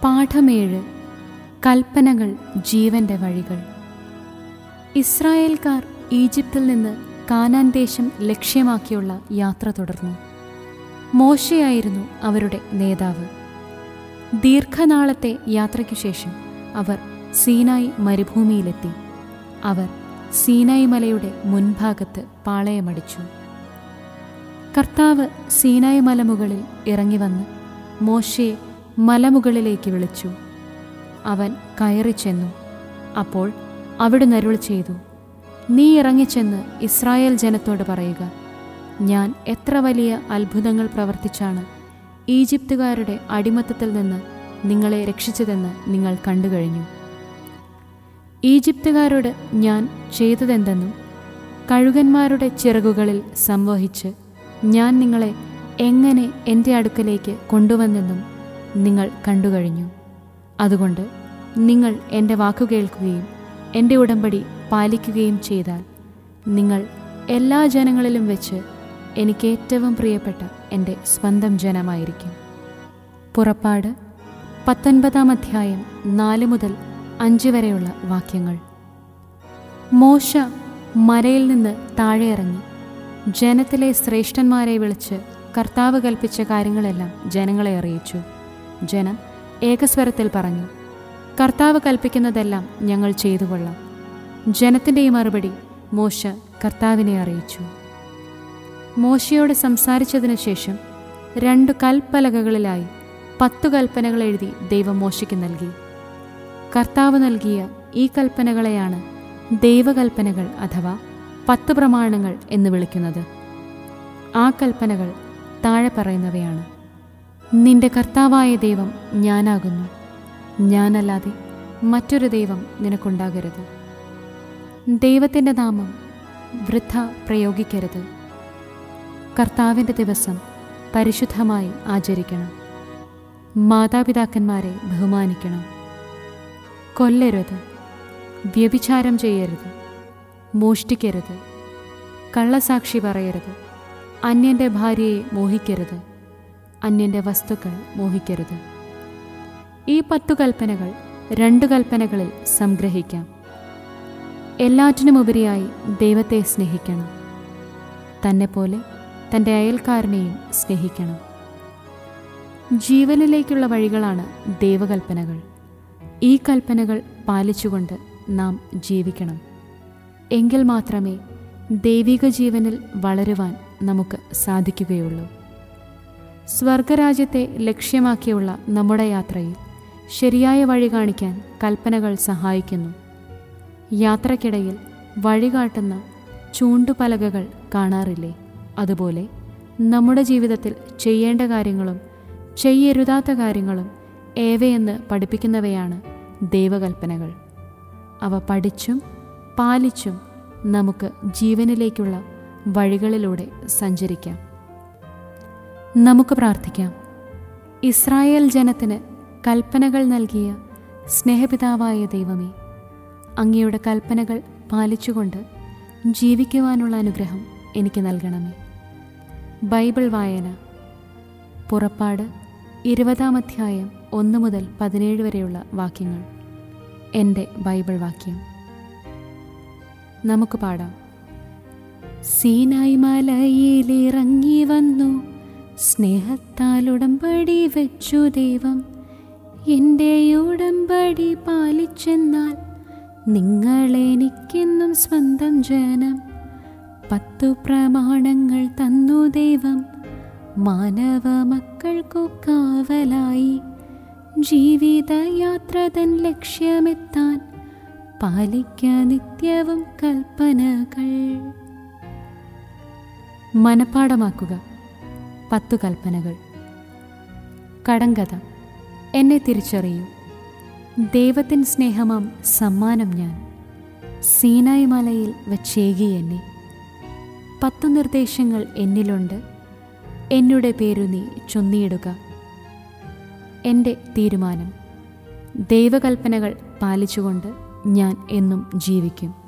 പാഠമേഴ് കൽപ്പനകൾ ജീവന്റെ വഴികൾ ഇസ്രായേൽക്കാർ ഈജിപ്തിൽ നിന്ന് കാനാൻ ദേശം ലക്ഷ്യമാക്കിയുള്ള യാത്ര തുടർന്നു മോശയായിരുന്നു അവരുടെ നേതാവ് ദീർഘനാളത്തെ യാത്രയ്ക്കു ശേഷം അവർ സീനായി മരുഭൂമിയിലെത്തി അവർ സീനായി മലയുടെ മുൻഭാഗത്ത് പാളയമടിച്ചു കർത്താവ് സീനായി മലമുകളിൽ ഇറങ്ങി വന്ന് മോശയെ മലമുകളിലേക്ക് വിളിച്ചു അവൻ കയറി ചെന്നു അപ്പോൾ അവിടുന്ന് അരുൾ ചെയ്തു നീ ഇറങ്ങിച്ചെന്ന് ഇസ്രായേൽ ജനത്തോട് പറയുക ഞാൻ എത്ര വലിയ അത്ഭുതങ്ങൾ പ്രവർത്തിച്ചാണ് ഈജിപ്തുകാരുടെ അടിമത്തത്തിൽ നിന്ന് നിങ്ങളെ രക്ഷിച്ചതെന്ന് നിങ്ങൾ കണ്ടുകഴിഞ്ഞു ഈജിപ്തുകാരോട് ഞാൻ ചെയ്തതെന്തെന്നും കഴുകന്മാരുടെ ചിറകുകളിൽ സംവഹിച്ച് ഞാൻ നിങ്ങളെ എങ്ങനെ എൻ്റെ അടുക്കലേക്ക് കൊണ്ടുവന്നെന്നും നിങ്ങൾ കണ്ടുകഴിഞ്ഞു അതുകൊണ്ട് നിങ്ങൾ എൻ്റെ വാക്കു കേൾക്കുകയും എൻ്റെ ഉടമ്പടി പാലിക്കുകയും ചെയ്താൽ നിങ്ങൾ എല്ലാ ജനങ്ങളിലും വെച്ച് എനിക്ക് ഏറ്റവും പ്രിയപ്പെട്ട എൻ്റെ സ്വന്തം ജനമായിരിക്കും പുറപ്പാട് പത്തൊൻപതാം അധ്യായം നാല് മുതൽ അഞ്ച് വരെയുള്ള വാക്യങ്ങൾ മോശ മരയിൽ നിന്ന് താഴെ ഇറങ്ങി ജനത്തിലെ ശ്രേഷ്ഠന്മാരെ വിളിച്ച് കർത്താവ് കൽപ്പിച്ച കാര്യങ്ങളെല്ലാം ജനങ്ങളെ അറിയിച്ചു ജനം ഏകസ്വരത്തിൽ പറഞ്ഞു കർത്താവ് കൽപ്പിക്കുന്നതെല്ലാം ഞങ്ങൾ ചെയ്തു കൊള്ളാം ജനത്തിൻ്റെ ഈ മറുപടി മോശ കർത്താവിനെ അറിയിച്ചു മോശയോട് സംസാരിച്ചതിനു ശേഷം രണ്ടു കൽപ്പലകകളിലായി പത്തു കൽപ്പനകൾ എഴുതി ദൈവം മോശയ്ക്ക് നൽകി കർത്താവ് നൽകിയ ഈ കൽപ്പനകളെയാണ് ദൈവകൽപ്പനകൾ അഥവാ പത്ത് പ്രമാണങ്ങൾ എന്ന് വിളിക്കുന്നത് ആ കൽപ്പനകൾ താഴെ പറയുന്നവയാണ് നിന്റെ കർത്താവായ ദൈവം ഞാനാകുന്നു ഞാനല്ലാതെ മറ്റൊരു ദൈവം നിനക്കുണ്ടാകരുത് ദൈവത്തിൻ്റെ നാമം വൃദ്ധ പ്രയോഗിക്കരുത് കർത്താവിൻ്റെ ദിവസം പരിശുദ്ധമായി ആചരിക്കണം മാതാപിതാക്കന്മാരെ ബഹുമാനിക്കണം കൊല്ലരുത് വ്യഭിചാരം ചെയ്യരുത് മോഷ്ടിക്കരുത് കള്ളസാക്ഷി പറയരുത് അന്യൻ്റെ ഭാര്യയെ മോഹിക്കരുത് അന്യൻ്റെ വസ്തുക്കൾ മോഹിക്കരുത് ഈ പത്തു കൽപ്പനകൾ രണ്ട് കൽപ്പനകളിൽ സംഗ്രഹിക്കാം എല്ലാറ്റിനുമുപരിയായി ദൈവത്തെ സ്നേഹിക്കണം തന്നെപ്പോലെ തൻ്റെ അയൽക്കാരനെയും സ്നേഹിക്കണം ജീവനിലേക്കുള്ള വഴികളാണ് ദൈവകൽപ്പനകൾ ഈ കൽപ്പനകൾ പാലിച്ചുകൊണ്ട് നാം ജീവിക്കണം എങ്കിൽ മാത്രമേ ദൈവിക ജീവനിൽ വളരുവാൻ നമുക്ക് സാധിക്കുകയുള്ളൂ സ്വർഗരാജ്യത്തെ ലക്ഷ്യമാക്കിയുള്ള നമ്മുടെ യാത്രയിൽ ശരിയായ വഴി കാണിക്കാൻ കൽപ്പനകൾ സഹായിക്കുന്നു യാത്രക്കിടയിൽ വഴികാട്ടുന്ന ചൂണ്ടുപലകകൾ കാണാറില്ലേ അതുപോലെ നമ്മുടെ ജീവിതത്തിൽ ചെയ്യേണ്ട കാര്യങ്ങളും ചെയ്യരുതാത്ത കാര്യങ്ങളും ഏവയെന്ന് പഠിപ്പിക്കുന്നവയാണ് ദൈവകൽപ്പനകൾ അവ പഠിച്ചും പാലിച്ചും നമുക്ക് ജീവനിലേക്കുള്ള വഴികളിലൂടെ സഞ്ചരിക്കാം നമുക്ക് പ്രാർത്ഥിക്കാം ഇസ്രായേൽ ജനത്തിന് കൽപ്പനകൾ നൽകിയ സ്നേഹപിതാവായ ദൈവമേ അങ്ങയുടെ കൽപ്പനകൾ പാലിച്ചുകൊണ്ട് ജീവിക്കുവാനുള്ള അനുഗ്രഹം എനിക്ക് നൽകണമേ ബൈബിൾ വായന പുറപ്പാട് ഇരുപതാം അധ്യായം ഒന്ന് മുതൽ പതിനേഴ് വരെയുള്ള വാക്യങ്ങൾ എൻ്റെ ബൈബിൾ വാക്യം നമുക്ക് പാടാം സീനായി മലയിലിറങ്ങി വന്നു സ്നേഹത്താൽ ഉടമ്പടി വെച്ചു ദൈവം എൻ്റെ ഉടമ്പടി പാലിച്ചെന്നാൽ നിങ്ങളെനിക്കെന്നും സ്വന്തം ജനം പത്തു പ്രമാണങ്ങൾ തന്നു ദൈവം മാനവ മക്കൾക്കു കാവലായി ജീവിതയാത്ര തൻ ലക്ഷ്യമെത്താൻ പാലിക്ക നിത്യവും കൽപ്പനകൾ മനപ്പാടമാക്കുക പത്തു കൽപ്പനകൾ കടങ്കഥ എന്നെ തിരിച്ചറിയൂ ദൈവത്തിൻ സ്നേഹമാം സമ്മാനം ഞാൻ സീനായ് മലയിൽ വച്ചേകി എന്നെ പത്തു നിർദ്ദേശങ്ങൾ എന്നിലുണ്ട് എന്നുടെ പേരു നീ ചൊന്നിയിടുക എൻ്റെ തീരുമാനം ദൈവകൽപ്പനകൾ പാലിച്ചുകൊണ്ട് ഞാൻ എന്നും ജീവിക്കും